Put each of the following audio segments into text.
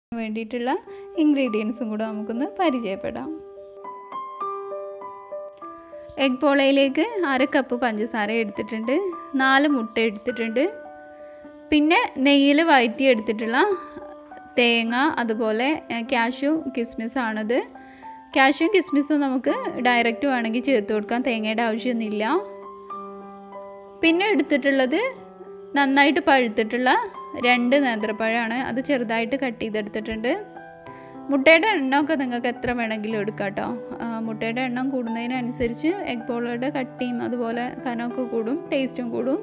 വേണ്ടിയിട്ടുള്ള ഇൻഗ്രീഡിയൻസും കൂടെ നമുക്കൊന്ന് പരിചയപ്പെടാം എഗ് പോളയിലേക്ക് അര കപ്പ് പഞ്ചസാര എടുത്തിട്ടുണ്ട് നാല് മുട്ട എടുത്തിട്ടുണ്ട് പിന്നെ നെയ്യിൽ വയറ്റി എടുത്തിട്ടുള്ള തേങ്ങ അതുപോലെ കാഷ്യൂ കിസ്മിസ് ആണിത് കാഷ്യൂ കിസ്മിസും നമുക്ക് ഡയറക്റ്റ് വേണമെങ്കിൽ ചേർത്ത് കൊടുക്കാം തേങ്ങയുടെ ആവശ്യമൊന്നുമില്ല പിന്നെ എടുത്തിട്ടുള്ളത് നന്നായിട്ട് പഴുത്തിട്ടുള്ള രണ്ട് നേന്ത്രപ്പഴമാണ് അത് ചെറുതായിട്ട് കട്ട് ചെയ്തെടുത്തിട്ടുണ്ട് മുട്ടയുടെ എണ്ണമൊക്കെ നിങ്ങൾക്ക് എത്ര വേണമെങ്കിലും എടുക്കാം കേട്ടോ മുട്ടയുടെ എണ്ണം കൂടുന്നതിനനുസരിച്ച് എഗ് പോളയുടെ കട്ടിയും അതുപോലെ കനമൊക്കെ കൂടും ടേസ്റ്റും കൂടും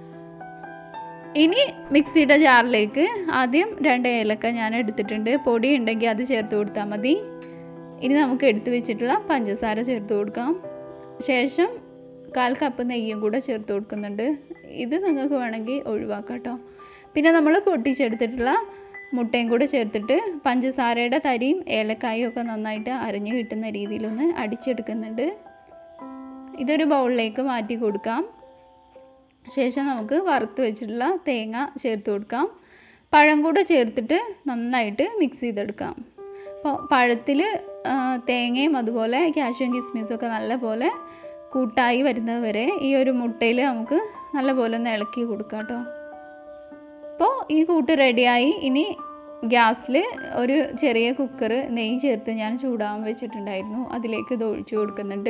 ഇനി മിക്സിയുടെ ജാറിലേക്ക് ആദ്യം രണ്ട് ഏലക്ക ഞാൻ എടുത്തിട്ടുണ്ട് പൊടി ഉണ്ടെങ്കിൽ അത് ചേർത്ത് കൊടുത്താൽ മതി ഇനി നമുക്ക് എടുത്തു വെച്ചിട്ടുള്ള പഞ്ചസാര ചേർത്ത് കൊടുക്കാം ശേഷം കാൽ കപ്പ് നെയ്യും കൂടെ ചേർത്ത് കൊടുക്കുന്നുണ്ട് ഇത് നിങ്ങൾക്ക് വേണമെങ്കിൽ ഒഴിവാക്കാം കേട്ടോ പിന്നെ നമ്മൾ പൊട്ടിച്ചെടുത്തിട്ടുള്ള മുട്ടയും കൂടെ ചേർത്തിട്ട് പഞ്ചസാരയുടെ തരിയും ഏലക്കായും ഒക്കെ നന്നായിട്ട് അരഞ്ഞു കിട്ടുന്ന രീതിയിലൊന്ന് അടിച്ചെടുക്കുന്നുണ്ട് ഇതൊരു ബൗളിലേക്ക് മാറ്റി കൊടുക്കാം ശേഷം നമുക്ക് വറുത്ത് വെച്ചിട്ടുള്ള തേങ്ങ ചേർത്ത് കൊടുക്കാം പഴം കൂടെ ചേർത്തിട്ട് നന്നായിട്ട് മിക്സ് ചെയ്തെടുക്കാം അപ്പോൾ പഴത്തിൽ തേങ്ങയും അതുപോലെ കാഷ്യൂം കിസ്മിസും ഒക്കെ നല്ലപോലെ കൂട്ടായി വരുന്നത് വരെ ഈ ഒരു മുട്ടയിൽ നമുക്ക് നല്ലപോലെ ഒന്ന് ഇളക്കി കൊടുക്കാം കേട്ടോ അപ്പോൾ ഈ കൂട്ട് റെഡിയായി ഇനി ഗ്യാസിൽ ഒരു ചെറിയ കുക്കർ നെയ്യ് ചേർത്ത് ഞാൻ ചൂടാൻ വെച്ചിട്ടുണ്ടായിരുന്നു അതിലേക്ക് ഇത് ഒഴിച്ചു കൊടുക്കുന്നുണ്ട്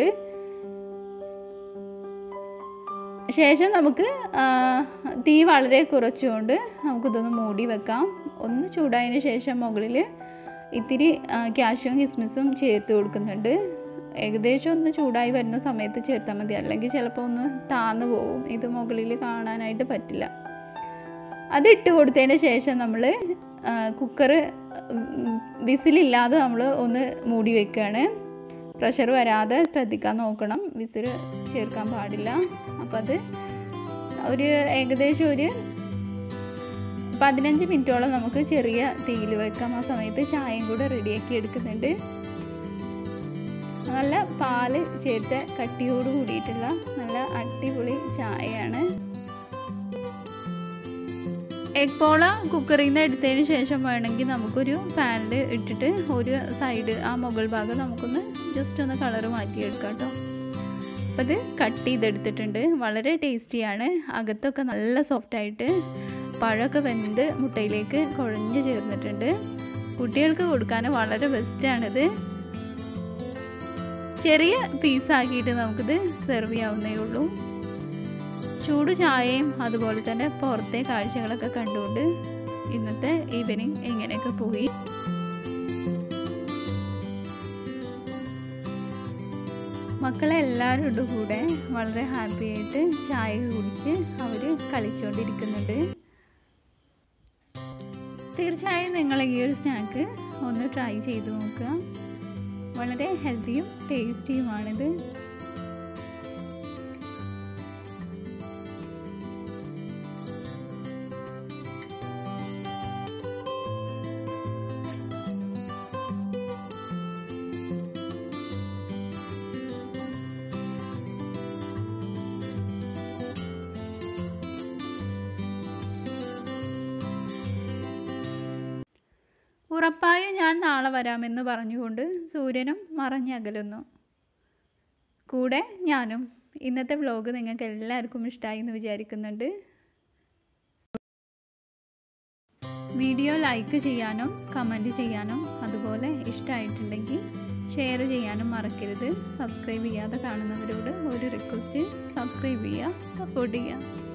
ശേഷം നമുക്ക് തീ വളരെ കുറച്ചുകൊണ്ട് നമുക്കിതൊന്ന് മൂടി വെക്കാം ഒന്ന് ചൂടായതിന് ശേഷം മുകളിൽ ഇത്തിരി കാഷ്യും കിസ്മിസും ചേർത്ത് കൊടുക്കുന്നുണ്ട് ഏകദേശം ഒന്ന് ചൂടായി വരുന്ന സമയത്ത് ചേർത്താൽ മതി അല്ലെങ്കിൽ ചിലപ്പോൾ ഒന്ന് താന്ന് പോകും ഇത് മുകളിൽ കാണാനായിട്ട് പറ്റില്ല അത് ഇട്ട് കൊടുത്തതിന് ശേഷം നമ്മൾ കുക്കർ വിസിലില്ലാതെ നമ്മൾ ഒന്ന് മൂടി വെക്കുകയാണ് പ്രഷർ വരാതെ ശ്രദ്ധിക്കാൻ നോക്കണം വിസിൽ ചേർക്കാൻ പാടില്ല അപ്പോൾ അത് ഒരു ഏകദേശം ഒരു പതിനഞ്ച് മിനിറ്റോളം നമുക്ക് ചെറിയ തീയിൽ വെക്കാം ആ സമയത്ത് ചായയും കൂടെ റെഡിയാക്കി എടുക്കുന്നുണ്ട് നല്ല പാല് ചേർത്ത കട്ടിയോട് കൂടിയിട്ടുള്ള നല്ല അടിപൊളി ചായയാണ് എഗ് പോള കുക്കറിൽ നിന്ന് എടുത്തതിന് ശേഷം വേണമെങ്കിൽ നമുക്കൊരു പാനിൽ ഇട്ടിട്ട് ഒരു സൈഡ് ആ മുകൾ ഭാഗം നമുക്കൊന്ന് ജസ്റ്റ് ഒന്ന് കളറ് മാറ്റിയെടുക്കാം കേട്ടോ അപ്പം ഇത് കട്ട് ചെയ്തെടുത്തിട്ടുണ്ട് വളരെ ടേസ്റ്റിയാണ് അകത്തൊക്കെ നല്ല സോഫ്റ്റായിട്ട് പഴമൊക്കെ വെന്ത് മുട്ടയിലേക്ക് കുഴഞ്ഞ് ചേർന്നിട്ടുണ്ട് കുട്ടികൾക്ക് കൊടുക്കാൻ വളരെ ബെസ്റ്റാണിത് ചെറിയ പീസാക്കിയിട്ട് നമുക്കിത് സെർവ് ചെയ്യാവുന്നേ ഉള്ളൂ ചൂട് ചായയും അതുപോലെ തന്നെ പുറത്തെ കാഴ്ചകളൊക്കെ കണ്ടുകൊണ്ട് ഇന്നത്തെ ഈവനിങ് എങ്ങനെയൊക്കെ പോയി മക്കളെ എല്ലാവരുടെ കൂടെ വളരെ ഹാപ്പി ആയിട്ട് ചായ കുടിച്ച് അവർ കളിച്ചുകൊണ്ടിരിക്കുന്നുണ്ട് തീർച്ചയായും നിങ്ങൾ ഈ ഒരു സ്നാക്ക് ഒന്ന് ട്രൈ ചെയ്ത് നോക്കുക വളരെ ഹെൽത്തിയും ടേസ്റ്റിയുമാണിത് ഉറപ്പായും ഞാൻ നാളെ വരാമെന്ന് പറഞ്ഞുകൊണ്ട് സൂര്യനും മറഞ്ഞകലുന്നു കൂടെ ഞാനും ഇന്നത്തെ വ്ലോഗ് നിങ്ങൾക്ക് എല്ലാവർക്കും ഇഷ്ടമായി എന്ന് വിചാരിക്കുന്നുണ്ട് വീഡിയോ ലൈക്ക് ചെയ്യാനും കമൻറ്റ് ചെയ്യാനും അതുപോലെ ഇഷ്ടമായിട്ടുണ്ടെങ്കിൽ ഷെയർ ചെയ്യാനും മറക്കരുത് സബ്സ്ക്രൈബ് ചെയ്യാതെ കാണുന്നവരോട് ഒരു റിക്വസ്റ്റ് സബ്സ്ക്രൈബ് ചെയ്യുക സപ്പോർട്ട് ചെയ്യുക